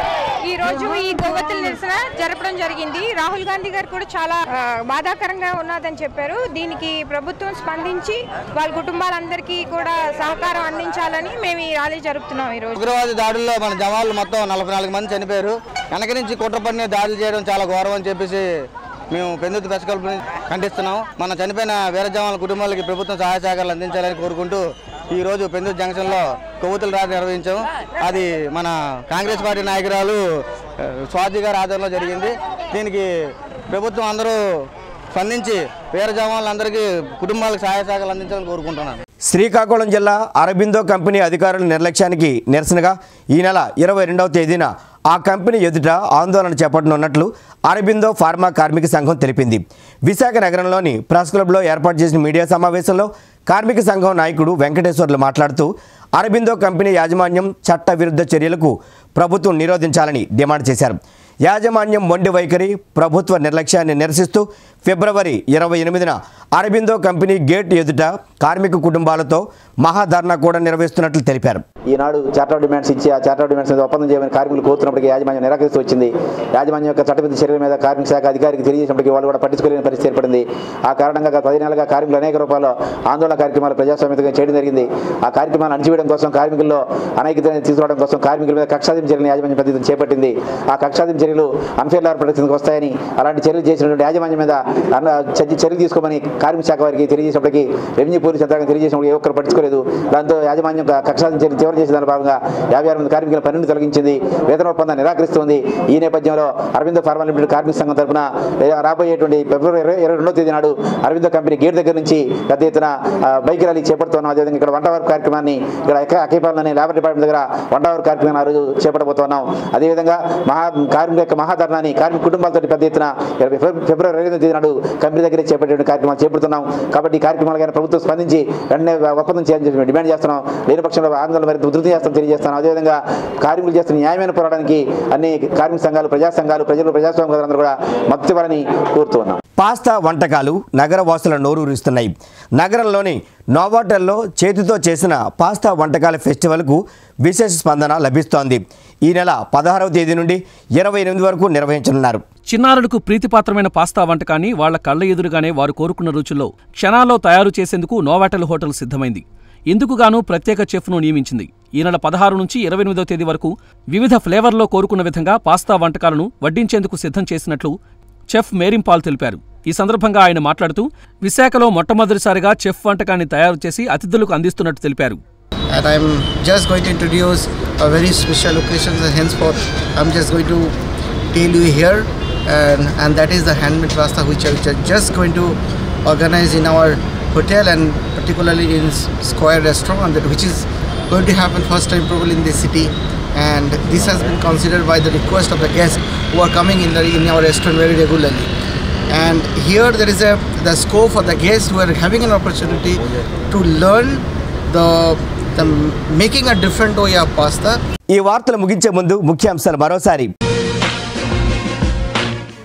ఈ రోజు ఈ కొవ్వొత్తుల నిరసన జరపడం జరిగింది రాహుల్ గాంధీ గారు కూడా చాలా ఆ, బాధాకరంగా ఉన్నదని చెప్పారు దీనికి ప్రభుత్వం స్పందించి వాళ్ళ కుటుంబాలందరికీ కూడా సహకారం అందించాలని మేము ఈ ర్యాలీ జరుపుతున్నాం ఈ రోజు ఉగ్రవాద దాడుల్లో మన జవాన్లు మొత్తం నలభై నాలుగు మంది చనిపోయారు వెనక నుంచి కుట్ర పడిన దాడులు చేయడం చాలా ఘోరం అని చెప్పేసి మేము పెందుతు పెసకల్పని ఖండిస్తున్నాం మన చనిపోయిన వీర జవాన్ల కుటుంబాలకి ప్రభుత్వం సహాయ సహకారాలు అందించాలని కోరుకుంటూ ఈ రోజు పెందుతు జంక్షన్లో కొవ్వొత్తుల రాత్రి నిర్వహించాం అది మన కాంగ్రెస్ పార్టీ నాయకురాలు ఆ, స్వాతి గారి ఆధ్వర్యంలో జరిగింది దీనికి ప్రభుత్వం అందరూ స్పందించి వీర జవాన్లందరికీ కుటుంబాలకు సహాయ సహకారాలు అందించాలని కోరుకుంటున్నాను శ్రీకాకుళం జిల్లా అరబిందో కంపెనీ అధికారుల నిర్లక్ష్యానికి నిరసనగా ఈ నెల ఇరవై రెండవ తేదీన ఆ కంపెనీ ఎదుట ఆందోళన చేపట్టనున్నట్లు అరబిందో ఫార్మా కార్మిక సంఘం తెలిపింది విశాఖ నగరంలోని ప్రెస్ క్లబ్లో ఏర్పాటు చేసిన మీడియా సమావేశంలో కార్మిక సంఘం నాయకుడు వెంకటేశ్వర్లు మాట్లాడుతూ అరబిందో కంపెనీ యాజమాన్యం చట్ట విరుద్ధ చర్యలకు ప్రభుత్వం నిరోధించాలని డిమాండ్ చేశారు యాజమాన్యం మొండి వైఖరి ప్రభుత్వ నిర్లక్ష్యాన్ని నిరసిస్తూ ఫిబ్రవరి ఇరవై ఎనిమిదిన అరబిందో కంపెనీ గేట్ ఎదుట కార్మిక కుటుంబాలతో మహాధర్నా కూడా నిర్వహిస్తున్నట్లు తెలిపారు ఈనాడు చార్టర్ డిమాండ్స్ ఇచ్చి ఆ చార్టర్ డిమాండ్స్ మీద ఒప్పందం చేయమని కార్మికులు కోరుతున్నప్పటికీ యాజమాన్యం నిరాకరిస్తూ వచ్చింది యాజమాన్యం యొక్క చట్టవిధి చర్యల మీద కార్మిక శాఖ అధికారికి తెలియజేసినప్పటికీ వాళ్ళు కూడా పట్టించుకోలేని పరిస్థితి ఏర్పడింది ఆ కారణంగా గత పది నెలలుగా కార్మికులు అనేక రూపాయలు ఆందోళన కార్యక్రమాలు ప్రజాస్వామ్యంగా చేయడం జరిగింది ఆ కార్యక్రమాలను అణచివేయడం కోసం కార్మికుల్లో అనైక్యతను తీసుకురావడం కోసం కార్మికుల మీద కక్షాదింపు చర్యలను యాజమాన్యం పద్ధతిని చేపట్టింది ఆ కక్షాదింపు చర్యలు అన్ఫేర్ లేబర్ ప్రొటెక్షన్కి వస్తాయని అలాంటి చర్యలు చేసినటువంటి యాజమాన్యం మీద అన్న చర్య- చర్యలు తీసుకోమని కార్మిక శాఖ వారికి తెలియజేసినప్పటికీ రెవెన్యూ పోలీస్ యంత్రాంగం తెలియజేసినప్పుడు ఏ ఒక్కరు పట్టించుకోలేదు దాంతో యాజమాన్యం కక్షాదింపు చర్యలు తీవ్రం చేసిన దాని భాగంగా యాభై ఆరు మంది కార్మికుల పనిని తొలగించింది వేతన ఒప్పందాన్ని నిరాకరిస్తుంది ఈ నేపథ్యంలో అరవిందో ఫార్మా లిమిటెడ్ కార్మిక సంఘం తరఫున రాబోయేటువంటి ఫిబ్రవరి ఇరవై ఇరవై రెండో తేదీ నాడు అరవిందో కంపెనీ గేట్ దగ్గర నుంచి పెద్ద ఎత్తున ఆ, బైక్ ర్యాలీ చేపడుతున్నాం అదేవిధంగా ఇక్కడ వంట వర్క్ కార్యక్రమాన్ని ఇక్కడ అక- అకైపాలనే లేబర్ డిపార్ట్మెంట్ దగ్గర వంట వర్క్ కార్యక్రమాన్ని ఆ రోజు చేపట్టబోతున్నాం అదేవిధంగా మహా కార్మిక యొక్క మహాధర్నాన్ని కార్మిక కుటుంబాలతో పెద్ద ఎత్తున ఇరవై ఫిబ్- ఫిబ్రవరి ఇరవై తేదీ నాడు కంపెనీ దగ్గర చేపట్టే కార్యక్రమాలు చేపడుతున్నాం కాబట్టి ఈ కార్యక్రమాలు ప్రభుత్వం స్పందించి వెంటనే ఒప్పందం చేయాలని చెప్పి డిమాండ్ చేస్తున్నాం లేని పక్షంలో ఆందోళన మరింత ఉధృతం చేస్తాం తెలియజేస్తాం అదేవిధంగా కార్మికులు చేస్తున్న న్యాయమైన పోరాటానికి అన్ని కార్మిక సంఘాలు ప్రజా సంఘాలు ప్రజలు ప్రజాస్వామ్య అందరూ కూడా మద్దతు ఇవ్వాలని కోరుతూ ఉన్నాం పాస్తా వంటకాలు నగర వాసుల నోరూరిస్తున్నాయి నగరంలోని నోవాటెల్లో చేతితో చేసిన పాస్తా వంటకాల ఫెస్టివల్కు విశేష స్పందన లభిస్తోంది ఈ నెల పదహారవ తేదీ నుండి ఇరవై ఎనిమిది వరకు నిర్వహించనున్నారు చిన్నారులకు ప్రీతిపాత్రమైన పాస్తా వంటకాన్ని వాళ్ల కళ్ళ ఎదురుగానే వారు కోరుకున్న రుచుల్లో క్షణాల్లో తయారు చేసేందుకు నోవాటెల్ హోటల్ సిద్ధమైంది ఇందుకుగాను ప్రత్యేక చెఫ్ను నియమించింది ఈ నెల పదహారు నుంచి ఇరవై ఎనిమిదో తేదీ వరకు వివిధ ఫ్లేవర్లో కోరుకున్న విధంగా పాస్తా వంటకాలను వడ్డించేందుకు సిద్ధం చేసినట్లు చెఫ్ మేరింపాల్ తెలిపారు ఈ సందర్భంగా ఆయన మాట్లాడుతూ విశాఖలో మొట్టమొదటిసారిగా చెఫ్ వంటకాన్ని తయారు చేసి అతిథులకు అందిస్తున్నట్టు తెలిపారు and I'm just going to introduce a very special occasion and henceforth I'm just going to tell you here and, and that is the handmade pasta which I'm ju- just going to organize in our hotel and particularly in S- Square restaurant and that which is going to happen first time probably in this city and this has been considered by the request of the guests who are coming in, the, in our restaurant very regularly and here there is a the scope for the guests who are having an opportunity to learn the the making a different way of pasta ఈ వార్తలు ముగించే ముందు ముఖ్యాంశాలు మరోసారి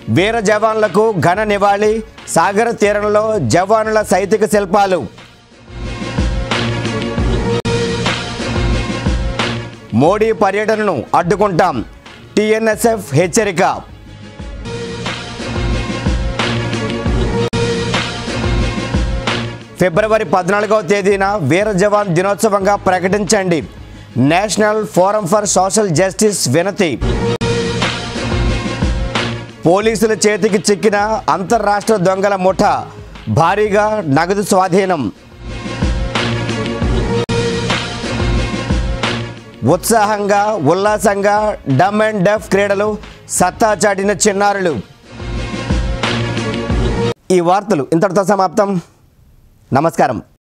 వీర జవాన్లకు ఘన నివాళి సాగర తీరంలో జవానుల సైతిక శిల్పాలు మోడీ పర్యటనను అడ్డుకుంటాం టీఎన్ఎస్ఎఫ్ హెచ్చరిక ఫిబ్రవరి పద్నాలుగవ తేదీన వీర జవాన్ దినోత్సవంగా ప్రకటించండి national forum for social justice వినతి పోలీసుల చేతికి చిక్కిన అంతర్రాష్ట్ర దొంగల ముఠ భారీగా నగదు స్వాధీనం ఉత్సాహంగా ఉల్లాసంగా డమ్ అండ్ డెఫ్ క్రీడలు సత్తా చాటిన చిన్నారులు ఈ వార్తలు ఇంతటితో సమాప్తం నమస్కారం